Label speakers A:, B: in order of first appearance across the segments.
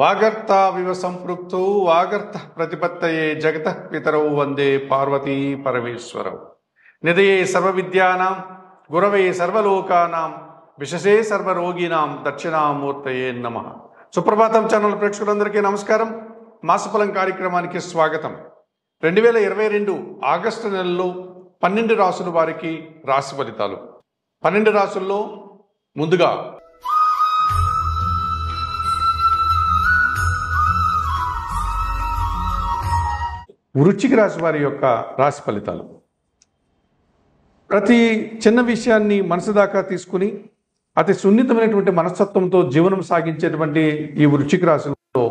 A: వాగర్తావివ సంపృక్తౌ వాగర్త ప్రతిపత్తయే జగత పితరౌ వందే పార్వతీ పరమేశ్వరౌ నిదయే సర్వవిద్యానాం గురవే సర్వలోకానాం విశసే సర్వరోగినాం దక్షిణామూర్తయే నమ సుప్రభాతం ఛానల్ ప్రేక్షకులందరికీ నమస్కారం మాసఫలం కార్యక్రమానికి స్వాగతం రెండు వేల ఇరవై రెండు ఆగస్టు నెలలో పన్నెండు రాసుల వారికి రాశి ఫలితాలు పన్నెండు రాసుల్లో ముందుగా వృశ్చిక రాశి వారి యొక్క రాశి ఫలితాలు ప్రతి చిన్న విషయాన్ని మనసు దాకా తీసుకుని అతి సున్నితమైనటువంటి మనస్తత్వంతో జీవనం సాగించేటువంటి ఈ వృశ్చిక రాశిలో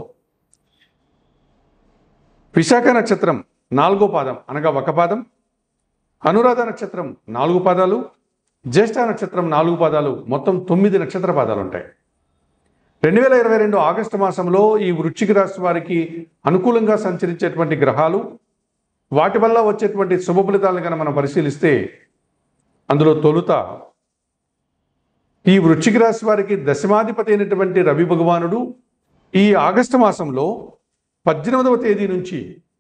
A: విశాఖ నక్షత్రం నాలుగో పాదం అనగా ఒక పాదం అనురాధ నక్షత్రం నాలుగు పాదాలు జ్యేష్ఠ నక్షత్రం నాలుగు పాదాలు మొత్తం తొమ్మిది నక్షత్ర పాదాలు ఉంటాయి రెండు వేల ఇరవై రెండు ఆగస్టు మాసంలో ఈ వృశ్చిక రాశి వారికి అనుకూలంగా సంచరించేటువంటి గ్రహాలు వాటి వల్ల వచ్చేటువంటి శుభ ఫలితాలను కనుక మనం పరిశీలిస్తే అందులో తొలుత ఈ వృశ్చిక రాశి వారికి దశమాధిపతి అయినటువంటి రవి భగవానుడు ఈ ఆగస్టు మాసంలో పద్దెనిమిదవ తేదీ నుంచి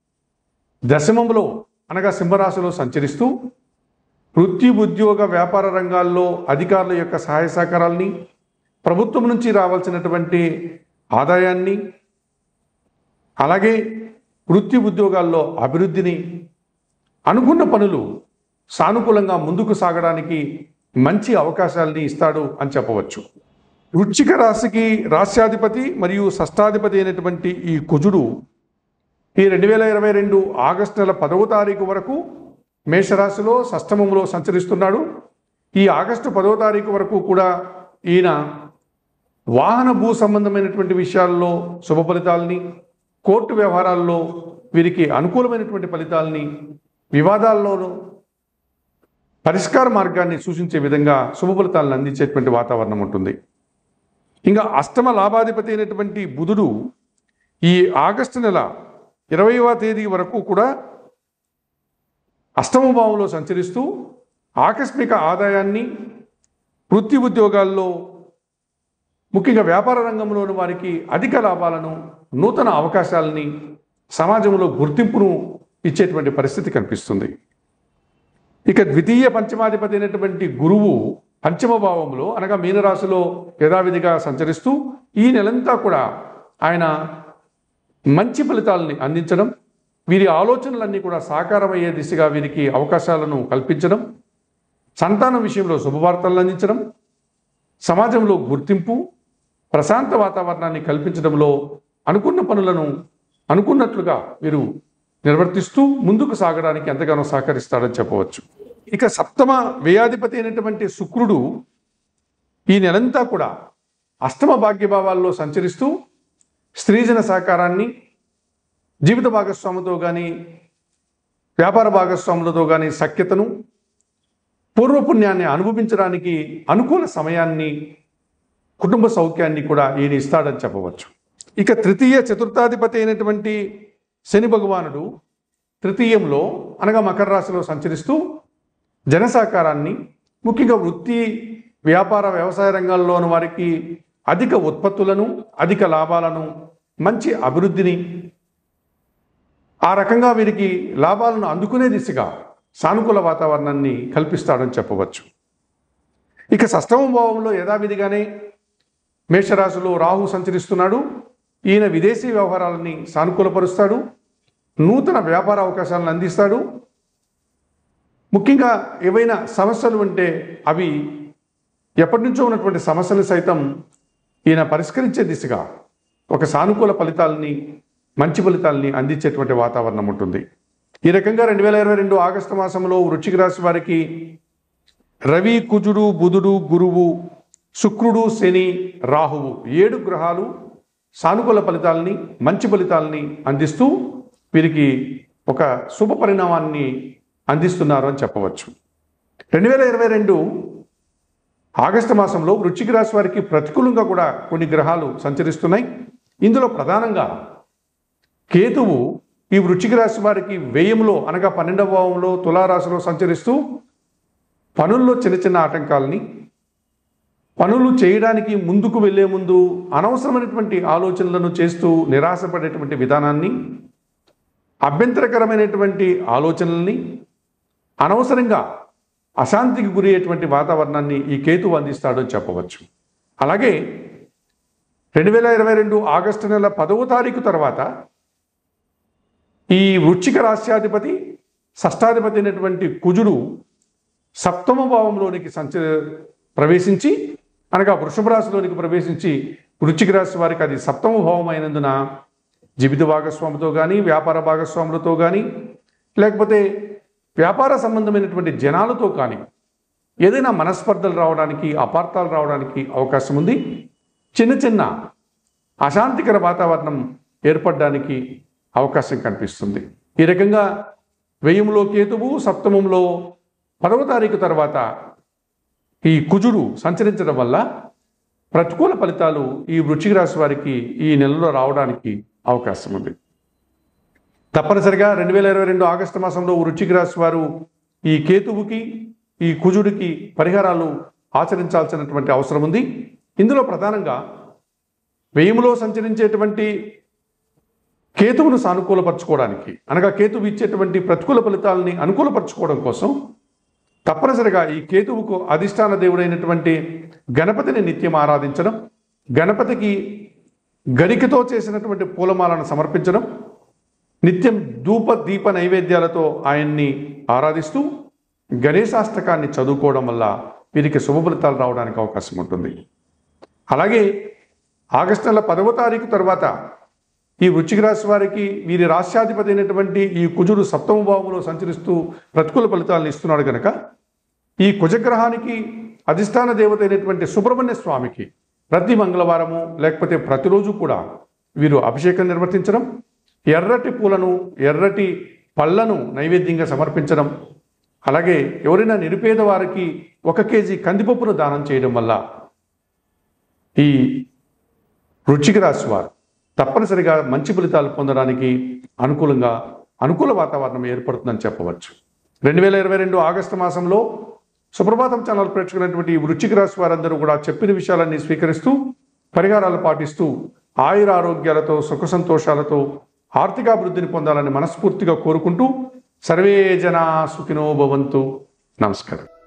A: దశమంలో అనగా సింహరాశిలో సంచరిస్తూ వృత్తి ఉద్యోగ వ్యాపార రంగాల్లో అధికారుల యొక్క సహాయ సహకారాల్ని ప్రభుత్వం నుంచి రావాల్సినటువంటి ఆదాయాన్ని అలాగే వృత్తి ఉద్యోగాల్లో అభివృద్ధిని అనుకున్న పనులు సానుకూలంగా ముందుకు సాగడానికి మంచి అవకాశాలని ఇస్తాడు అని చెప్పవచ్చు వృశ్చిక రాశికి రాశ్యాధిపతి మరియు షష్టాధిపతి అయినటువంటి ఈ కుజుడు ఈ రెండు వేల ఇరవై రెండు ఆగస్టు నెల పదవ తారీఖు వరకు మేషరాశిలో షష్టమంలో సంచరిస్తున్నాడు ఈ ఆగస్టు పదవ తారీఖు వరకు కూడా ఈయన వాహన భూ సంబంధమైనటువంటి విషయాల్లో శుభ ఫలితాలని కోర్టు వ్యవహారాల్లో వీరికి అనుకూలమైనటువంటి ఫలితాలని వివాదాల్లోనూ పరిష్కార మార్గాన్ని సూచించే విధంగా శుభ ఫలితాలను అందించేటువంటి వాతావరణం ఉంటుంది ఇంకా అష్టమ లాభాధిపతి అయినటువంటి బుధుడు ఈ ఆగస్టు నెల ఇరవైవ తేదీ వరకు కూడా అష్టమ భావంలో సంచరిస్తూ ఆకస్మిక ఆదాయాన్ని వృత్తి ఉద్యోగాల్లో ముఖ్యంగా వ్యాపార రంగంలోని వారికి అధిక లాభాలను నూతన అవకాశాలని సమాజంలో గుర్తింపును ఇచ్చేటువంటి పరిస్థితి కనిపిస్తుంది ఇక ద్వితీయ పంచమాధిపతి అయినటువంటి గురువు పంచమ భావంలో అనగా మీనరాశిలో యథావిధిగా సంచరిస్తూ ఈ నెలంతా కూడా ఆయన మంచి ఫలితాలని అందించడం వీరి ఆలోచనలన్నీ కూడా సాకారమయ్యే దిశగా వీరికి అవకాశాలను కల్పించడం సంతానం విషయంలో శుభవార్తలను అందించడం సమాజంలో గుర్తింపు ప్రశాంత వాతావరణాన్ని కల్పించడంలో అనుకున్న పనులను అనుకున్నట్లుగా వీరు నిర్వర్తిస్తూ ముందుకు సాగడానికి ఎంతగానో సహకరిస్తాడని చెప్పవచ్చు ఇక సప్తమ వ్యయాధిపతి అయినటువంటి శుక్రుడు ఈ నెలంతా కూడా అష్టమ భాగ్యభావాల్లో సంచరిస్తూ స్త్రీజన సహకారాన్ని జీవిత భాగస్వాములతో కానీ వ్యాపార భాగస్వాములతో కానీ సఖ్యతను పూర్వపుణ్యాన్ని అనుభవించడానికి అనుకూల సమయాన్ని కుటుంబ సౌఖ్యాన్ని కూడా ఈయన ఇస్తాడని చెప్పవచ్చు ఇక తృతీయ చతుర్థాధిపతి అయినటువంటి శని భగవానుడు తృతీయంలో అనగా మకర రాశిలో సంచరిస్తూ జన సహకారాన్ని ముఖ్యంగా వృత్తి వ్యాపార వ్యవసాయ రంగాల్లోని వారికి అధిక ఉత్పత్తులను అధిక లాభాలను మంచి అభివృద్ధిని ఆ రకంగా వీరికి లాభాలను అందుకునే దిశగా సానుకూల వాతావరణాన్ని కల్పిస్తాడని చెప్పవచ్చు ఇక సష్టమ భావంలో యథావిధిగానే మేషరాశిలో రాహు సంచరిస్తున్నాడు ఈయన విదేశీ వ్యవహారాలని సానుకూలపరుస్తాడు నూతన వ్యాపార అవకాశాలను అందిస్తాడు ముఖ్యంగా ఏవైనా సమస్యలు ఉంటే అవి ఎప్పటి నుంచో ఉన్నటువంటి సమస్యలు సైతం ఈయన పరిష్కరించే దిశగా ఒక సానుకూల ఫలితాలని మంచి ఫలితాలని అందించేటువంటి వాతావరణం ఉంటుంది ఈ రకంగా రెండు వేల ఇరవై రెండు ఆగస్టు మాసంలో వృశ్చిక రాశి వారికి రవి కుజుడు బుధుడు గురువు శుక్రుడు శని రాహువు ఏడు గ్రహాలు సానుకూల ఫలితాలని మంచి ఫలితాలని అందిస్తూ వీరికి ఒక శుభ పరిణామాన్ని అందిస్తున్నారు అని చెప్పవచ్చు రెండు వేల ఇరవై రెండు ఆగస్టు మాసంలో వృశ్చిక రాశి వారికి ప్రతికూలంగా కూడా కొన్ని గ్రహాలు సంచరిస్తున్నాయి ఇందులో ప్రధానంగా కేతువు ఈ వృశ్చిక రాశి వారికి వ్యయంలో అనగా పన్నెండవ భావంలో తులారాశిలో సంచరిస్తూ పనుల్లో చిన్న చిన్న ఆటంకాలని పనులు చేయడానికి ముందుకు వెళ్లే ముందు అనవసరమైనటువంటి ఆలోచనలను చేస్తూ నిరాశపడేటువంటి విధానాన్ని అభ్యంతరకరమైనటువంటి ఆలోచనల్ని అనవసరంగా అశాంతికి గురి అయ్యేటువంటి వాతావరణాన్ని ఈ కేతువు అందిస్తాడని చెప్పవచ్చు అలాగే రెండు వేల ఇరవై రెండు ఆగస్టు నెల పదవ తారీఖు తర్వాత ఈ వృచ్చిక రాశ్యాధిపతి షష్టాధిపతి అయినటువంటి కుజుడు సప్తమ భావంలోనికి సంచ ప్రవేశించి అనగా వృషభ రాశిలోనికి ప్రవేశించి వృచ్చిక రాశి వారికి అది సప్తమ భావం అయినందున జీవిత భాగస్వామితో కానీ వ్యాపార భాగస్వాములతో కానీ లేకపోతే వ్యాపార సంబంధమైనటువంటి జనాలతో కానీ ఏదైనా మనస్పర్ధలు రావడానికి అపార్థాలు రావడానికి అవకాశం ఉంది చిన్న చిన్న అశాంతికర వాతావరణం ఏర్పడడానికి అవకాశం కనిపిస్తుంది ఈ రకంగా వ్యయంలో కేతువు సప్తమంలో పదవ తారీఖు తర్వాత ఈ కుజుడు సంచరించడం వల్ల ప్రతికూల ఫలితాలు ఈ వృశ్చిక రాశి వారికి ఈ నెలలో రావడానికి అవకాశం ఉంది తప్పనిసరిగా రెండు వేల ఇరవై రెండు ఆగస్టు మాసంలో వృశ్చిక రాశి వారు ఈ కేతువుకి ఈ కుజుడికి పరిహారాలు ఆచరించాల్సినటువంటి అవసరం ఉంది ఇందులో ప్రధానంగా వ్యయములో సంచరించేటువంటి కేతువును సానుకూలపరచుకోవడానికి అనగా కేతువు ఇచ్చేటువంటి ప్రతికూల ఫలితాలని అనుకూలపరచుకోవడం కోసం తప్పనిసరిగా ఈ కేతువుకు అధిష్టాన దేవుడైనటువంటి గణపతిని నిత్యం ఆరాధించడం గణపతికి గరికతో చేసినటువంటి పూలమాలను సమర్పించడం నిత్యం ధూప దీప నైవేద్యాలతో ఆయన్ని ఆరాధిస్తూ గణేశాష్టకాన్ని చదువుకోవడం వల్ల వీరికి శుభ ఫలితాలు రావడానికి అవకాశం ఉంటుంది అలాగే ఆగస్టు నెల పదవ తారీఖు తర్వాత ఈ వృశ్చిక రాశి వారికి వీరి రాష్ట్రాధిపతి అయినటువంటి ఈ కుజుడు సప్తమ భావంలో సంచరిస్తూ ప్రతికూల ఫలితాలను ఇస్తున్నాడు కనుక ఈ కుజగ్రహానికి అధిష్టాన దేవత అయినటువంటి సుబ్రహ్మణ్య స్వామికి ప్రతి మంగళవారము లేకపోతే ప్రతిరోజు కూడా వీరు అభిషేకం నిర్వర్తించడం ఎర్రటి పూలను ఎర్రటి పళ్ళను నైవేద్యంగా సమర్పించడం అలాగే ఎవరైనా నిరుపేద వారికి ఒక కేజీ కందిపప్పును దానం చేయడం వల్ల ఈ వృశ్చిక రాశి వారు తప్పనిసరిగా మంచి ఫలితాలు పొందడానికి అనుకూలంగా అనుకూల వాతావరణం ఏర్పడుతుందని చెప్పవచ్చు రెండు వేల ఇరవై రెండు ఆగస్టు మాసంలో సుప్రభాతం ఛానల్ ప్రేక్షకులైనటువంటి ఈ వృశ్చిక రాశి వారందరూ కూడా చెప్పిన విషయాలన్నీ స్వీకరిస్తూ పరిహారాలు పాటిస్తూ ఆయుర ఆరోగ్యాలతో సుఖ సంతోషాలతో ఆర్థికాభివృద్ధిని పొందాలని మనస్ఫూర్తిగా కోరుకుంటూ సర్వే జనా సుఖినో భవంతు నమస్కారం